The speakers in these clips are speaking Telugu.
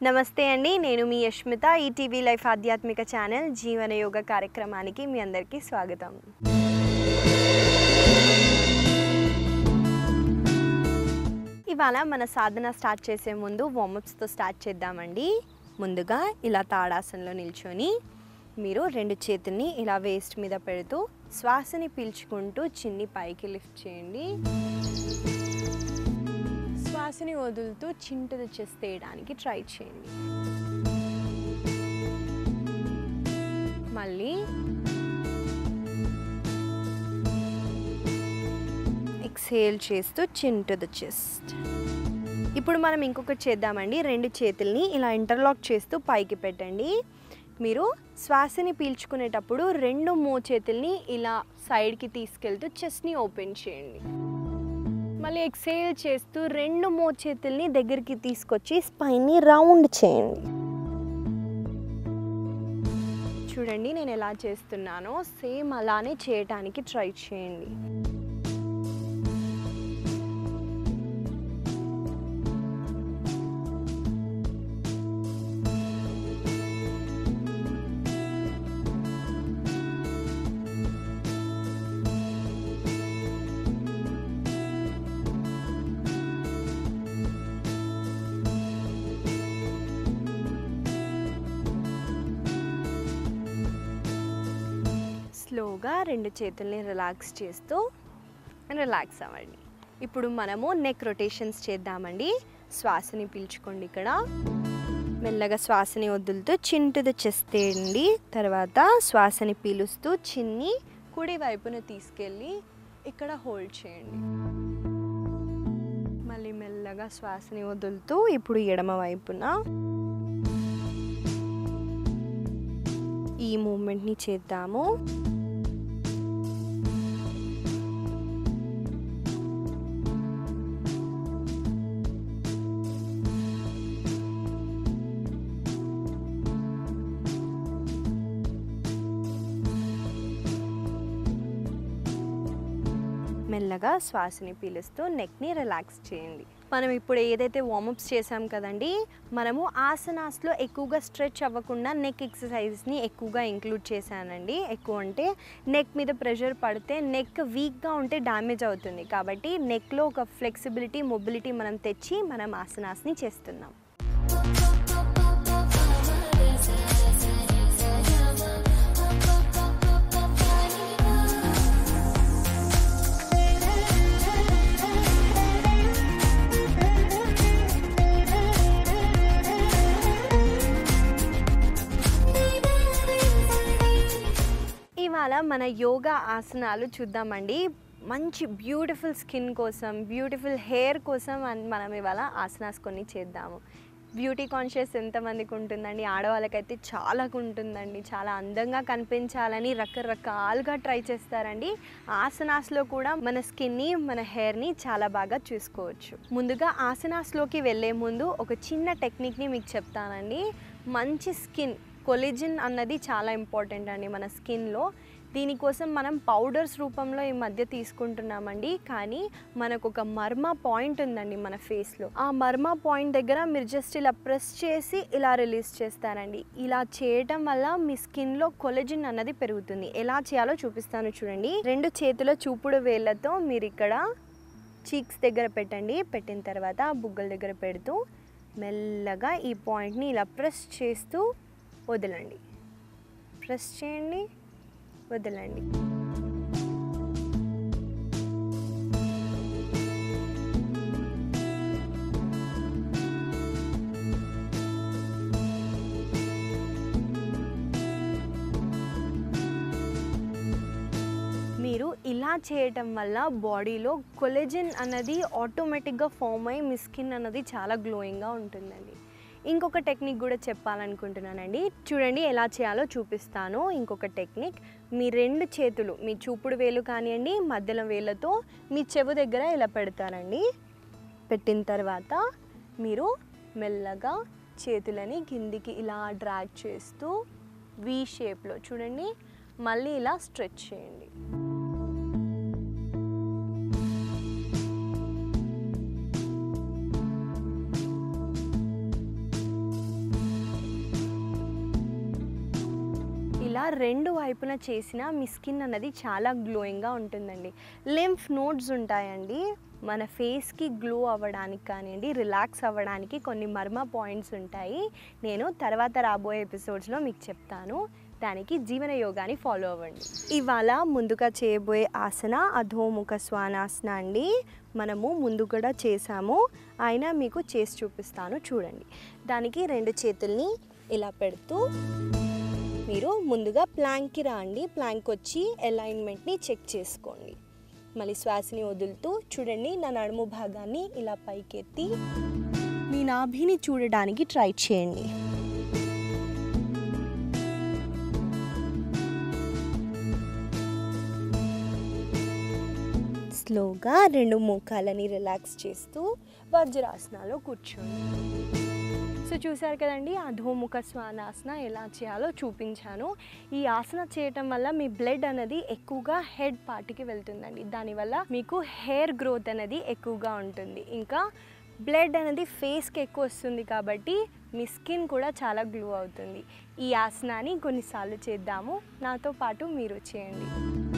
నమస్తే అండి నేను మీ యష్మిత ఈటీవీ లైఫ్ ఆధ్యాత్మిక ఛానల్ జీవన యోగ కార్యక్రమానికి మీ అందరికీ స్వాగతం ఇవాళ మన సాధన స్టార్ట్ చేసే ముందు వార్మప్స్తో స్టార్ట్ చేద్దామండి ముందుగా ఇలా తాడాసనలో నిల్చొని మీరు రెండు చేతుల్ని ఇలా వేస్ట్ మీద పెడుతూ శ్వాసని పీల్చుకుంటూ చిన్ని పైకి లిఫ్ట్ చేయండి శ్వాసని వదులుతూ చింటది చెస్ట్ వేయడానికి ట్రై చేయండి మళ్ళీ ఎక్సేల్ చేస్తూ చిన్ టు ద చెస్ట్ ఇప్పుడు మనం ఇంకొకటి చేద్దామండి రెండు చేతుల్ని ఇలా ఇంటర్లాక్ చేస్తూ పైకి పెట్టండి మీరు శ్వాసని పీల్చుకునేటప్పుడు రెండు మో చేతుల్ని ఇలా సైడ్కి తీసుకెళ్తూ చెస్ట్ని ఓపెన్ చేయండి మళ్ళీ ఎక్సేల్ చేస్తూ రెండు మో చేతుల్ని దగ్గరికి తీసుకొచ్చి స్పైన్ని రౌండ్ చేయండి చూడండి నేను ఎలా చేస్తున్నానో సేమ్ అలానే చేయటానికి ట్రై చేయండి స్లోగా రెండు చేతుల్ని రిలాక్స్ చేస్తూ రిలాక్స్ అవ్వండి ఇప్పుడు మనము నెక్ రొటేషన్స్ చేద్దామండి శ్వాసని పీల్చుకోండి ఇక్కడ మెల్లగా శ్వాసని వదులుతూ చింటుది చేస్తేయండి తర్వాత శ్వాసని పీలుస్తూ చిన్ని కుడి వైపున తీసుకెళ్ళి ఇక్కడ హోల్డ్ చేయండి మళ్ళీ మెల్లగా శ్వాసని వదులుతూ ఇప్పుడు ఎడమ వైపున ఈ మూమెంట్ని చేద్దాము మెల్లగా శ్వాసని పీలుస్తూ నెక్ని రిలాక్స్ చేయండి మనం ఇప్పుడు ఏదైతే వార్మప్స్ చేసాం కదండి మనము ఆసనాస్లో ఎక్కువగా స్ట్రెచ్ అవ్వకుండా నెక్ ఎక్సర్సైజ్ని ఎక్కువగా ఇంక్లూడ్ చేశానండి ఎక్కువ అంటే నెక్ మీద ప్రెషర్ పడితే నెక్ వీక్గా ఉంటే డ్యామేజ్ అవుతుంది కాబట్టి నెక్లో ఒక ఫ్లెక్సిబిలిటీ మొబిలిటీ మనం తెచ్చి మనం ఆసనాస్ని చేస్తున్నాం ఇవాళ మన యోగా ఆసనాలు చూద్దామండి మంచి బ్యూటిఫుల్ స్కిన్ కోసం బ్యూటిఫుల్ హెయిర్ కోసం అన్- మనం ఇవాళ ఆసనాస్ కొన్ని చేద్దాము బ్యూటీ కాన్షియస్ ఎంతమందికి ఉంటుందండి ఆడవాళ్ళకైతే చాలా ఉంటుందండి చాలా అందంగా కనిపించాలని రకరకాలుగా ట్రై చేస్తారండి ఆసనాస్లో కూడా మన స్కిన్ని మన హెయిర్ని చాలా బాగా చూసుకోవచ్చు ముందుగా ఆసనాస్లోకి వెళ్ళే ముందు ఒక చిన్న టెక్నిక్ని మీకు చెప్తానండి మంచి స్కిన్ కొలిజిన్ అన్నది చాలా ఇంపార్టెంట్ అండి మన స్కిన్లో దీనికోసం మనం పౌడర్స్ రూపంలో ఈ మధ్య తీసుకుంటున్నామండి కానీ మనకు ఒక మర్మ పాయింట్ ఉందండి మన ఫేస్లో ఆ మర్మ పాయింట్ దగ్గర మీరు జస్ట్ ఇలా ప్రెస్ చేసి ఇలా రిలీజ్ చేస్తారండి ఇలా చేయటం వల్ల మీ స్కిన్లో కొలజిన్ అన్నది పెరుగుతుంది ఎలా చేయాలో చూపిస్తాను చూడండి రెండు చేతుల చూపుడు వేళ్ళతో మీరు ఇక్కడ చీక్స్ దగ్గర పెట్టండి పెట్టిన తర్వాత బుగ్గల దగ్గర పెడుతూ మెల్లగా ఈ పాయింట్ని ఇలా ప్రెస్ చేస్తూ వదలండి ప్రెస్ చేయండి వదలండి మీరు ఇలా చేయటం వల్ల బాడీలో కొలెజిన్ అన్నది ఆటోమేటిక్గా ఫామ్ అయ్యి మీ స్కిన్ అన్నది చాలా గ్లోయింగ్గా ఉంటుందండి ఇంకొక టెక్నిక్ కూడా చెప్పాలనుకుంటున్నానండి చూడండి ఎలా చేయాలో చూపిస్తాను ఇంకొక టెక్నిక్ మీ రెండు చేతులు మీ చూపుడు వేలు కానివ్వండి మధ్యలో వేళ్ళతో మీ చెవు దగ్గర ఇలా పెడతారండి పెట్టిన తర్వాత మీరు మెల్లగా చేతులని కిందికి ఇలా డ్రాగ్ చేస్తూ వి షేప్లో చూడండి మళ్ళీ ఇలా స్ట్రెచ్ చేయండి రెండు వైపున చేసిన మీ స్కిన్ అన్నది చాలా గ్లోయింగ్గా ఉంటుందండి లింఫ్ నోడ్స్ ఉంటాయండి మన ఫేస్కి గ్లో అవ్వడానికి కానివ్వండి రిలాక్స్ అవ్వడానికి కొన్ని మర్మ పాయింట్స్ ఉంటాయి నేను తర్వాత రాబోయే ఎపిసోడ్స్లో మీకు చెప్తాను దానికి జీవన యోగాని ఫాలో అవ్వండి ఇవాళ ముందుగా చేయబోయే ఆసన అధోముఖ స్వానాసన అండి మనము ముందు కూడా చేసాము అయినా మీకు చేసి చూపిస్తాను చూడండి దానికి రెండు చేతుల్ని ఇలా పెడుతూ మీరు ముందుగా ప్లాంక్కి రాండి ప్లాంక్ వచ్చి అలైన్మెంట్ని చెక్ చేసుకోండి మళ్ళీ శ్వాసని వదులుతూ చూడండి నా నడుము భాగాన్ని ఇలా పైకెత్తి మీ నాభిని చూడడానికి ట్రై చేయండి స్లోగా రెండు మోకాలని రిలాక్స్ చేస్తూ వజ్రాసనాలో కూర్చోండి సో చూసారు కదండి అధోముఖ శ్వానాసన ఎలా చేయాలో చూపించాను ఈ ఆసన చేయటం వల్ల మీ బ్లడ్ అనేది ఎక్కువగా హెడ్ పార్ట్కి వెళ్తుందండి దానివల్ల మీకు హెయిర్ గ్రోత్ అనేది ఎక్కువగా ఉంటుంది ఇంకా బ్లడ్ అనేది ఫేస్కి ఎక్కువ వస్తుంది కాబట్టి మీ స్కిన్ కూడా చాలా గ్లో అవుతుంది ఈ ఆసనాన్ని కొన్నిసార్లు చేద్దాము నాతో పాటు మీరు చేయండి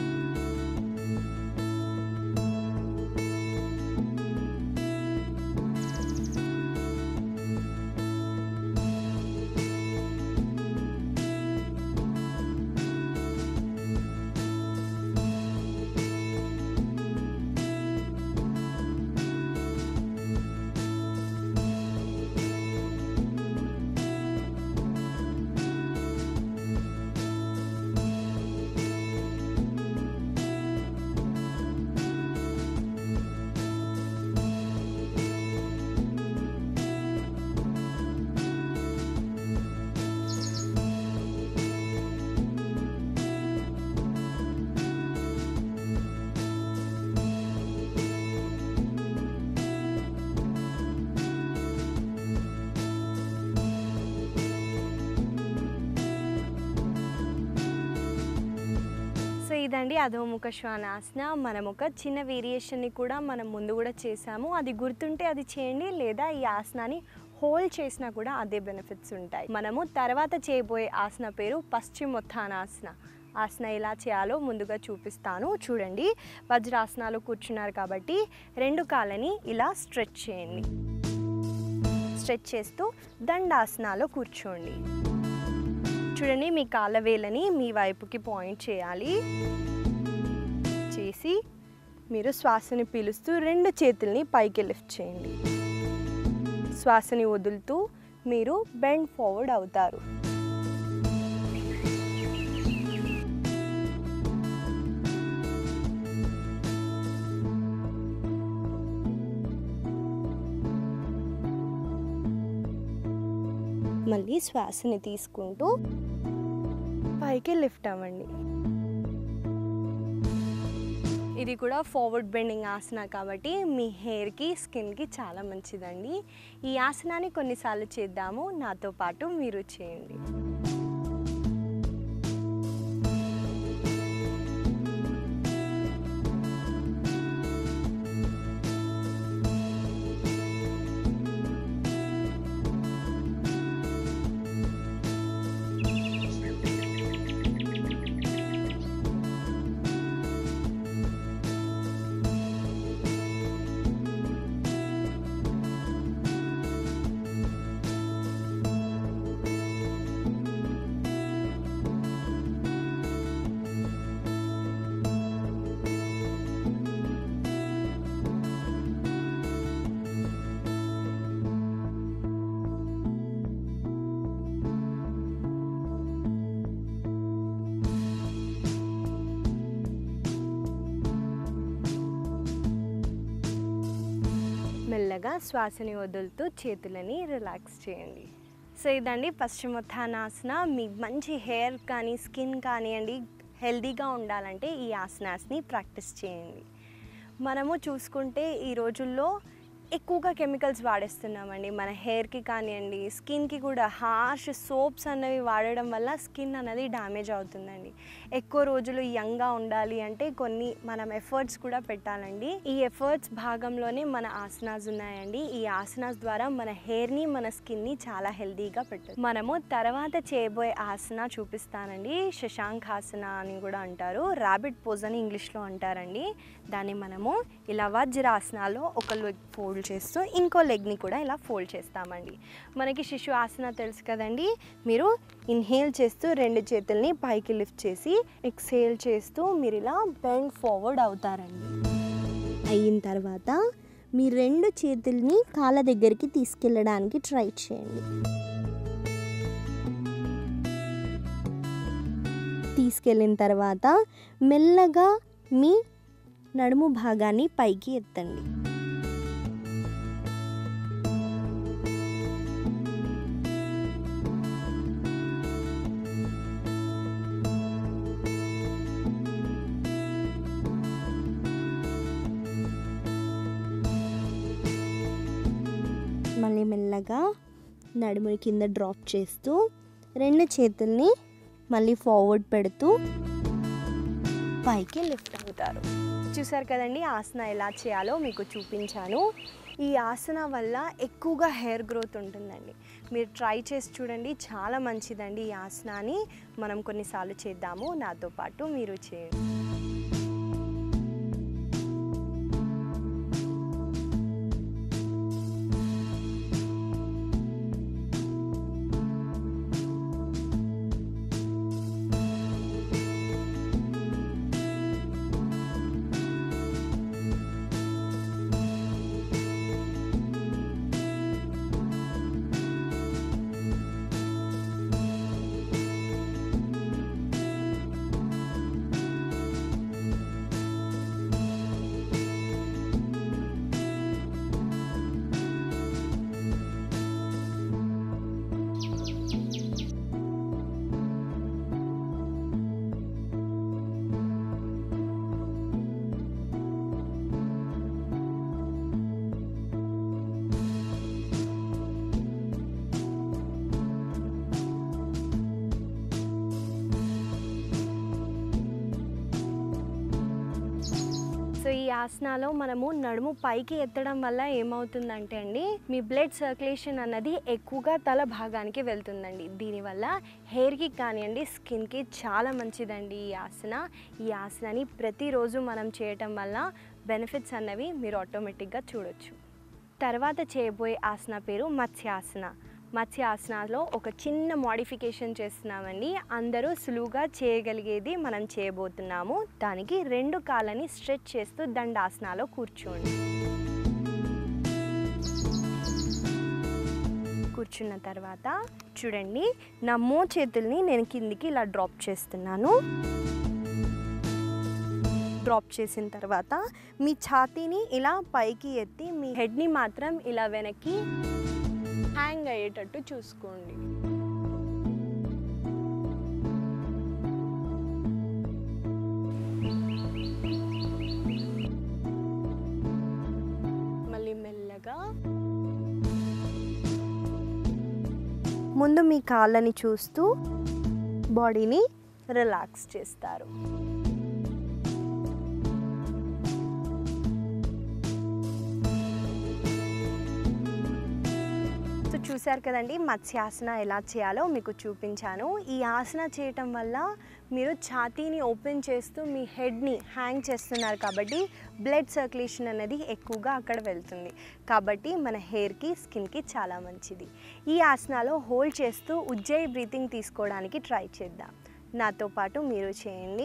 సో ఇదండి అధోముఖ శ్వానాసన మనం ఒక చిన్న వేరియేషన్ని కూడా మనం ముందు కూడా చేసాము అది గుర్తుంటే అది చేయండి లేదా ఈ ఆసనాన్ని హోల్ చేసినా కూడా అదే బెనిఫిట్స్ ఉంటాయి మనము తర్వాత చేయబోయే ఆసన పేరు పశ్చిమోత్థానాసన ఆసన ఎలా చేయాలో ముందుగా చూపిస్తాను చూడండి వజ్రాసనాలు కూర్చున్నారు కాబట్టి రెండు కాళ్ళని ఇలా స్ట్రెచ్ చేయండి స్ట్రెచ్ చేస్తూ దండాసనాలో కూర్చోండి చూడండి మీ కాళ్ళ వేలని మీ వైపుకి పాయింట్ చేయాలి చేసి మీరు శ్వాసని పీలుస్తూ రెండు చేతుల్ని పైకి లిఫ్ట్ చేయండి శ్వాసని వదులుతూ మీరు బెండ్ ఫార్వర్డ్ అవుతారు మళ్ళీ శ్వాసని తీసుకుంటూ పైకి లిఫ్ట్ అవ్వండి ఇది కూడా ఫార్వర్డ్ బెండింగ్ ఆసన కాబట్టి మీ హెయిర్కి స్కిన్కి చాలా మంచిదండి ఈ ఆసనాన్ని కొన్నిసార్లు చేద్దాము నాతో పాటు మీరు చేయండి మెల్లగా శ్వాసని వదులుతూ చేతులని రిలాక్స్ చేయండి సో ఇదండి పశ్చిమోత్థానాసన మీ మంచి హెయిర్ కానీ స్కిన్ కానివ్వండి హెల్దీగా ఉండాలంటే ఈ ఆసనాస్ని ప్రాక్టీస్ చేయండి మనము చూసుకుంటే ఈ రోజుల్లో ఎక్కువగా కెమికల్స్ వాడేస్తున్నామండి మన హెయిర్కి కానివ్వండి స్కిన్కి కూడా హార్ష్ సోప్స్ అన్నవి వాడడం వల్ల స్కిన్ అనేది డ్యామేజ్ అవుతుందండి ఎక్కువ రోజులు యంగ్గా ఉండాలి అంటే కొన్ని మనం ఎఫర్ట్స్ కూడా పెట్టాలండి ఈ ఎఫర్ట్స్ భాగంలోనే మన ఆసనాస్ ఉన్నాయండి ఈ ఆసనాస్ ద్వారా మన హెయిర్ని మన స్కిన్ని చాలా హెల్తీగా పెట్టచ్చు మనము తర్వాత చేయబోయే ఆసన చూపిస్తానండి శశాంక్ ఆసన అని కూడా అంటారు ర్యాబిట్ పోజ్ అని ఇంగ్లీష్లో అంటారండి దాన్ని మనము ఇలా వజ్రాసనాలో ఒక లెగ్ ఫోల్డ్ చేస్తూ ఇంకో లెగ్ని కూడా ఇలా ఫోల్డ్ చేస్తామండి మనకి శిశు ఆసన తెలుసు కదండి మీరు ఇన్హేల్ చేస్తూ రెండు చేతుల్ని పైకి లిఫ్ట్ చేసి ఎక్సేల్ చేస్తూ మీరు ఇలా బెండ్ ఫార్వర్డ్ అవుతారండి అయిన తర్వాత మీ రెండు చేతుల్ని కాళ్ళ దగ్గరికి తీసుకెళ్ళడానికి ట్రై చేయండి తీసుకెళ్ళిన తర్వాత మెల్లగా మీ నడుము భాగాన్ని పైకి ఎత్తండి మళ్ళీ మెల్లగా నడుముని కింద డ్రాప్ చేస్తూ రెండు చేతుల్ని మళ్ళీ ఫార్వర్డ్ పెడుతూ పైకి లిఫ్ట్ అవుతారు చూసారు కదండి ఆసన ఎలా చేయాలో మీకు చూపించాను ఈ ఆసన వల్ల ఎక్కువగా హెయిర్ గ్రోత్ ఉంటుందండి మీరు ట్రై చేసి చూడండి చాలా మంచిదండి ఈ ఆసనాన్ని మనం కొన్నిసార్లు చేద్దాము నాతో పాటు మీరు చేయండి సో ఈ ఆసనాలో మనము నడుము పైకి ఎత్తడం వల్ల ఏమవుతుందంటే అండి మీ బ్లడ్ సర్క్యులేషన్ అన్నది ఎక్కువగా తల భాగానికి వెళ్తుందండి దీనివల్ల హెయిర్కి కానివ్వండి స్కిన్కి చాలా మంచిదండి ఈ ఆసన ఈ ఆసనాన్ని ప్రతిరోజు మనం చేయటం వల్ల బెనిఫిట్స్ అన్నవి మీరు ఆటోమేటిక్గా చూడొచ్చు తర్వాత చేయబోయే ఆసన పేరు మత్స్యాసన మత్స్యాసనాలో ఒక చిన్న మోడిఫికేషన్ చేస్తున్నామండి అందరూ సులువుగా చేయగలిగేది మనం చేయబోతున్నాము దానికి రెండు కాళ్ళని స్ట్రెచ్ చేస్తూ దండాసనాలో కూర్చోండి కూర్చున్న తర్వాత చూడండి నా మో చేతుల్ని నేను కిందికి ఇలా డ్రాప్ చేస్తున్నాను డ్రాప్ చేసిన తర్వాత మీ ఛాతీని ఇలా పైకి ఎత్తి మీ హెడ్ని మాత్రం ఇలా వెనక్కి హ్యాంగ్ అయ్యేటట్టు చూసుకోండి మళ్ళీ మెల్లగా ముందు మీ కాళ్ళని చూస్తూ బాడీని రిలాక్స్ చేస్తారు సో చూశారు కదండి మత్స్యాసన ఎలా చేయాలో మీకు చూపించాను ఈ ఆసన చేయటం వల్ల మీరు ఛాతీని ఓపెన్ చేస్తూ మీ హెడ్ని హ్యాంగ్ చేస్తున్నారు కాబట్టి బ్లడ్ సర్క్యులేషన్ అనేది ఎక్కువగా అక్కడ వెళ్తుంది కాబట్టి మన హెయిర్కి స్కిన్కి చాలా మంచిది ఈ ఆసనాలో హోల్డ్ చేస్తూ ఉజ్జయ్ బ్రీతింగ్ తీసుకోవడానికి ట్రై చేద్దాం నాతో పాటు మీరు చేయండి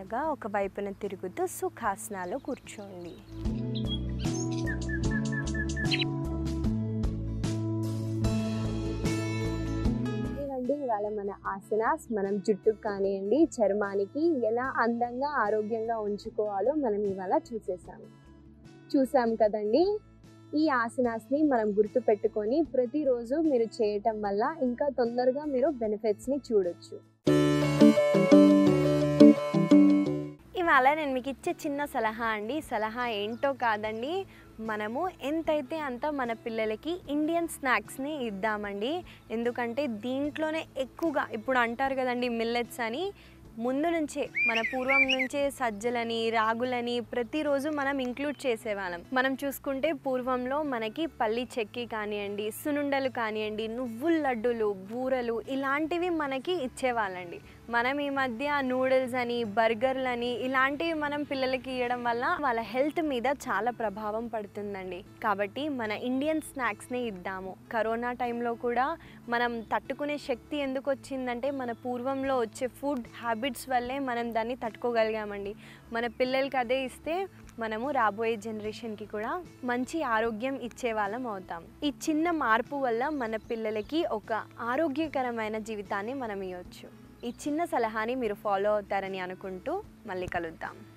స్లోగా ఒక వైపున తిరుగుతూ సుఖాసనాలో కూర్చోండి ఇవ్వండి ఇవాళ మన ఆసనాస్ మనం జుట్టుకు కానివ్వండి చర్మానికి ఎలా అందంగా ఆరోగ్యంగా ఉంచుకోవాలో మనం ఇవాళ చూసేసాము చూసాం కదండి ఈ ఆసనాస్ని మనం గుర్తు పెట్టుకొని ప్రతిరోజు మీరు చేయటం వల్ల ఇంకా తొందరగా మీరు బెనిఫిట్స్ని చూడొచ్చు ఇవాళ నేను మీకు ఇచ్చే చిన్న సలహా అండి సలహా ఏంటో కాదండి మనము ఎంతైతే అంత మన పిల్లలకి ఇండియన్ స్నాక్స్ని ఇద్దామండి ఎందుకంటే దీంట్లోనే ఎక్కువగా ఇప్పుడు అంటారు కదండి మిల్లెట్స్ అని ముందు నుంచే మన పూర్వం నుంచే సజ్జలని రాగులని ప్రతిరోజు మనం ఇంక్లూడ్ చేసేవాళ్ళం మనం చూసుకుంటే పూర్వంలో మనకి పల్లి చెక్కి కానివ్వండి సునుండలు కానివ్వండి నువ్వుల లడ్డులు బూరలు ఇలాంటివి మనకి ఇచ్చేవాళ్ళండి మనం ఈ మధ్య నూడిల్స్ అని బర్గర్లని ఇలాంటివి మనం పిల్లలకి ఇవ్వడం వల్ల వాళ్ళ హెల్త్ మీద చాలా ప్రభావం పడుతుందండి కాబట్టి మన ఇండియన్ స్నాక్స్ని ఇద్దాము కరోనా టైంలో కూడా మనం తట్టుకునే శక్తి ఎందుకు వచ్చిందంటే మన పూర్వంలో వచ్చే ఫుడ్ హ్యాబిట్స్ వల్లే మనం దాన్ని తట్టుకోగలిగామండి మన పిల్లలకి అదే ఇస్తే మనము రాబోయే జనరేషన్కి కూడా మంచి ఆరోగ్యం ఇచ్చే వాళ్ళం అవుతాం ఈ చిన్న మార్పు వల్ల మన పిల్లలకి ఒక ఆరోగ్యకరమైన జీవితాన్ని మనం ఇవ్వచ్చు ఈ చిన్న సలహాని మీరు ఫాలో అవుతారని అనుకుంటూ మళ్ళీ కలుద్దాం